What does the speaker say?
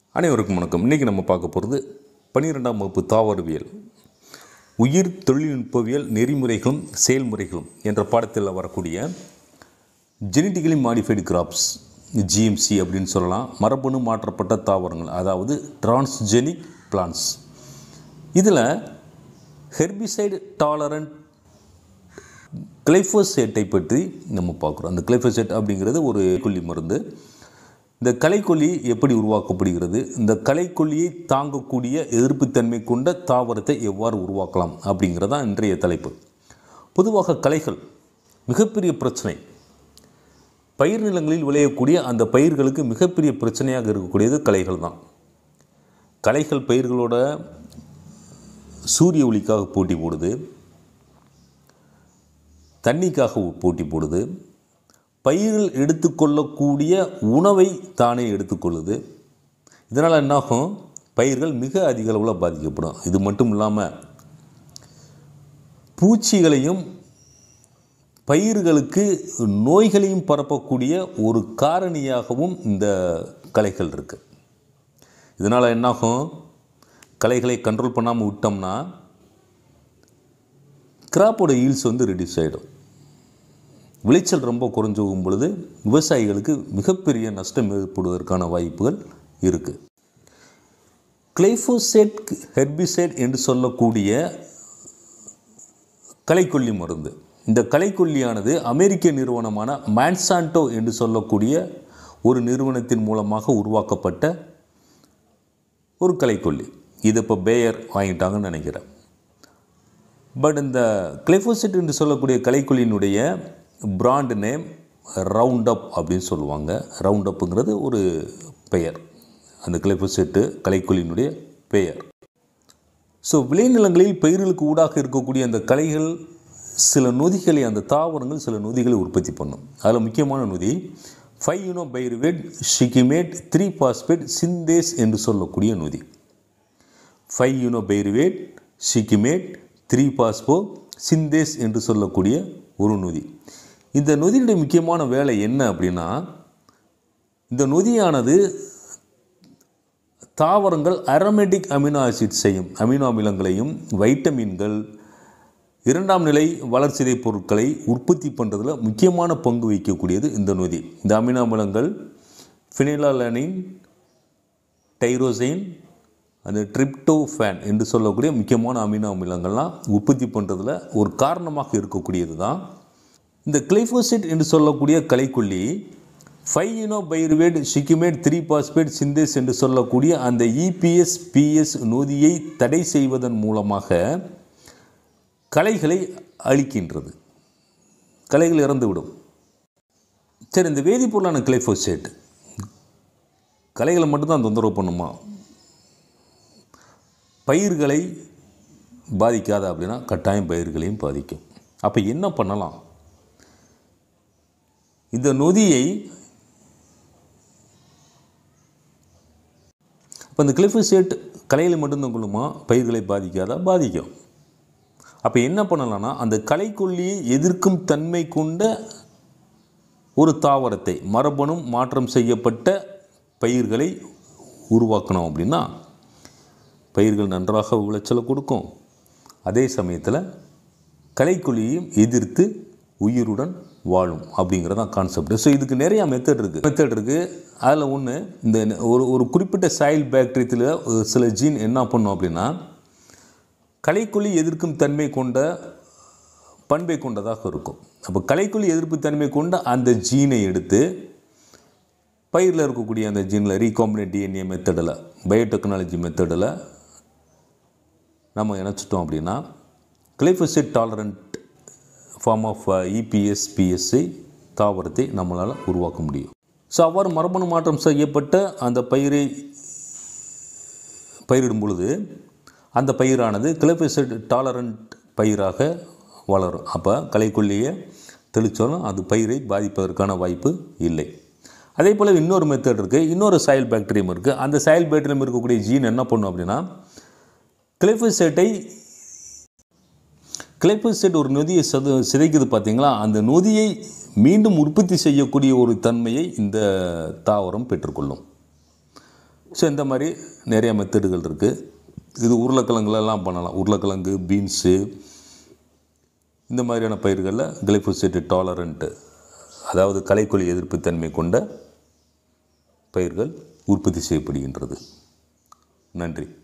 அனைவருக்கும் வணக்கம் இன்றைக்கி நம்ம பார்க்க போகிறது பன்னிரெண்டாம் வகுப்பு தாவரவியல் உயிர் தொழில்நுட்பவியல் நெறிமுறைகளும் செயல்முறைகளும் என்ற பாடத்தில் வரக்கூடிய ஜெனட்டிக்கலி மாடிஃபைடு கிராப்ஸ் ஜிஎம்சி அப்படின்னு சொல்லலாம் மரபணு மாற்றப்பட்ட தாவரங்கள் அதாவது டிரான்ஸ்ஜெனிக் பிளான்ஸ் இதில் ஹெர்பிசைடு டாலரண்ட் கிளைஃபோசேட்டை பற்றி நம்ம பார்க்குறோம் அந்த கிளைஃபோசேட் அப்படிங்கிறது ஒரு கொல்லி மருந்து இந்த களைக்கொல்லி எப்படி உருவாக்கப்படுகிறது இந்த களைக்கொல்லியை தாங்கக்கூடிய எதிர்ப்புத்தன்மை கொண்ட தாவரத்தை எவ்வாறு உருவாக்கலாம் அப்படிங்கிறது தான் இன்றைய தலைப்பு பொதுவாக களைகள் மிகப்பெரிய பிரச்சனை பயிர் நிலங்களில் விளையக்கூடிய அந்த பயிர்களுக்கு மிகப்பெரிய பிரச்சனையாக இருக்கக்கூடியது களைகள் தான் களைகள் பயிர்களோட சூரிய ஒளிக்காக போட்டி போடுது தண்ணிக்காக போட்டி போடுது பயிர்கள் எடுத்துக்கொள்ளக்கூடிய உணவை தானே எடுத்துக்கொள்ளுது இதனால் என்னாகும் பயிர்கள் மிக அதிக அளவில் பாதிக்கப்படும் இது மட்டும் இல்லாமல் பூச்சிகளையும் பயிர்களுக்கு நோய்களையும் பரப்பக்கூடிய ஒரு காரணியாகவும் இந்த களைகள் இருக்குது இதனால் என்னாகும் களைகளை கண்ட்ரோல் பண்ணாமல் விட்டோம்னா கிராப்போட ஈல்ஸ் வந்து ரெடியூஸ் ஆகிடும் விளைச்சல் ரொம்ப குறைஞ்சு போகும் பொழுது விவசாயிகளுக்கு மிகப்பெரிய நஷ்டம் ஏற்படுவதற்கான வாய்ப்புகள் இருக்குது கிளைஃபோசேட் ஹெர்பிசைட் என்று சொல்லக்கூடிய களைக்கொல்லி மருந்து இந்த களைக்கொல்லியானது அமெரிக்க நிறுவனமான மான்சான்டோ என்று சொல்லக்கூடிய ஒரு நிறுவனத்தின் மூலமாக உருவாக்கப்பட்ட ஒரு களைக்கொல்லி இது இப்போ பேயர் வாங்கிட்டாங்கன்னு நினைக்கிறேன் பட் இந்த கிளைஃபோசிட் என்று சொல்லக்கூடிய கலைக்குழியினுடைய பிராண்ட் நேம் ரவுண்ட் அப் அப்படின்னு சொல்லுவாங்க ரவுண்ட் அப்புங்கிறது ஒரு பெயர் அந்த கிளைஃபோசிட்டு கலைக்குழியினுடைய பெயர் ஸோ விளைநிலங்களில் பயிர்களுக்கு ஊடாக இருக்கக்கூடிய அந்த கலைகள் சில நொதிகளை அந்த தாவரங்கள் சில நொதிகளை உற்பத்தி பண்ணும் அதில் முக்கியமான நொதி five enol pyruvate shikimate three phosphate synthase என்று சொல்லக்கூடிய நொதி five enol pyruvate shikimate three phospho synthase என்று சொல்லக்கூடிய ஒரு நொதி இந்த நொதியுடைய முக்கியமான வேலை என்ன அப்படின்னா இந்த நொதியானது தாவரங்கள் அரோமேட்டிக் அமினோ ஆசிட் செய்யும் அமினோ அமிலங்களையும் வைட்டமின்கள் இரண்டாம் நிலை வளர்ச்சிதை பொருட்களை உற்பத்தி பண்ணுறதுல முக்கியமான பங்கு வகிக்கக்கூடியது இந்த நொதி இந்த அமினோ அமிலங்கள் ஃபினிலாலனின் டைரோசைன் அந்த ட்ரிப்டோஃபேன் என்று சொல்லக்கூடிய முக்கியமான அமினோ அமிலங்கள்லாம் உற்பத்தி பண்ணுறதுல ஒரு காரணமாக இருக்கக்கூடியது தான் இந்த கிளைஃபோசிட் என்று சொல்லக்கூடிய கலைக்கொல்லி five enol pyruvate shikimate three phosphate synthase என்று சொல்லக்கூடிய அந்த இபிஎஸ் பிஎஸ் நொதியை தடை செய்வதன் மூலமாக கலைகளை அழிக்கின்றது கலைகள் இறந்துவிடும் சரி இந்த வேதிப்பொருளான கிளைஃபோசேட் கலைகளை மட்டும்தான் தொந்தரவு பண்ணுமா பயிர்களை பாதிக்காத அப்படின்னா கட்டாயம் பயிர்களையும் பாதிக்கும் அப்போ என்ன பண்ணலாம் இந்த நொதியை இப்போ இந்த கிளிஃபோசேட் கலையில் மட்டும்தான் கொள்ளுமா பயிர்களை பாதிக்காதா பாதிக்கும் அப்போ என்ன பண்ணலாம்னா அந்த களைக்கொல்லியை எதிர்க்கும் தன்மை கொண்ட ஒரு தாவரத்தை மரபணும் மாற்றம் செய்யப்பட்ட பயிர்களை உருவாக்கணும் அப்படின்னா பயிர்கள் நன்றாக விளைச்சலை கொடுக்கும் அதே சமயத்தில் களைக்கொல்லியையும் எதிர்த்து உயிருடன் வாழும் அப்படிங்கிறதான் கான்செப்ட் ஸோ இதுக்கு நிறையா மெத்தட் இருக்குது மெத்தட் இருக்குது அதில் ஒன்று இந்த ஒரு ஒரு குறிப்பிட்ட சாயில் பாக்டீரியத்தில் சில ஜீன் என்ன பண்ணும் அப்படின்னா களைக்கொல்லி எதிர்க்கும் தன்மை கொண்ட பண்பை கொண்டதாக இருக்கும் அப்போ களைக்கொல்லி எதிர்ப்பு தன்மை கொண்ட அந்த ஜீனை எடுத்து பயிரில் இருக்கக்கூடிய அந்த ஜீனில் ரீகாம்பினேட் டிஎன்ஏ மெத்தடில் பயோடெக்னாலஜி மெத்தடில் நம்ம இணைச்சிட்டோம் அப்படின்னா glyphosate tolerant form of EPS PSC தாவரத்தை நம்மளால் உருவாக்க முடியும் ஸோ அவ்வாறு மரபணு மாற்றம் செய்யப்பட்ட அந்த பயிரை பயிரிடும் பொழுது அந்த பயிரானது கிளைஃபோசிட் டாலரண்ட் பயிராக வளரும் அப்போ களைக்கொல்லியை தெளித்தாலும் அது பயிரை பாதிப்பதற்கான வாய்ப்பு இல்லை அதே போல் இன்னொரு மெத்தட் இருக்குது இன்னொரு சாயில் பாக்டீரியம் இருக்குது அந்த சாயில் பாக்டீரியம் இருக்கக்கூடிய ஜீன் என்ன பண்ணும் அப்படின்னா கிளைஃபோசேட்டை கிளைபோசேட் ஒரு நொதியை சது சிதைக்குது பார்த்தீங்களா அந்த நொதியை மீண்டும் உற்பத்தி செய்யக்கூடிய ஒரு தன்மையை இந்த தாவரம் பெற்றுக்கொள்ளும் ஸோ இந்த மாதிரி நிறைய மெத்தடுகள் இருக்குது இது உருளைக்கிழங்குலலாம் பண்ணலாம் உருளைக்கிழங்கு பீன்ஸு இந்த மாதிரியான பயிர்களில் கிளைஃபோசேட் டாலரண்ட்டு அதாவது களைக்கொல்லி எதிர்ப்புத்தன்மை கொண்ட பயிர்கள் உற்பத்தி செய்யப்படுகின்றது நன்றி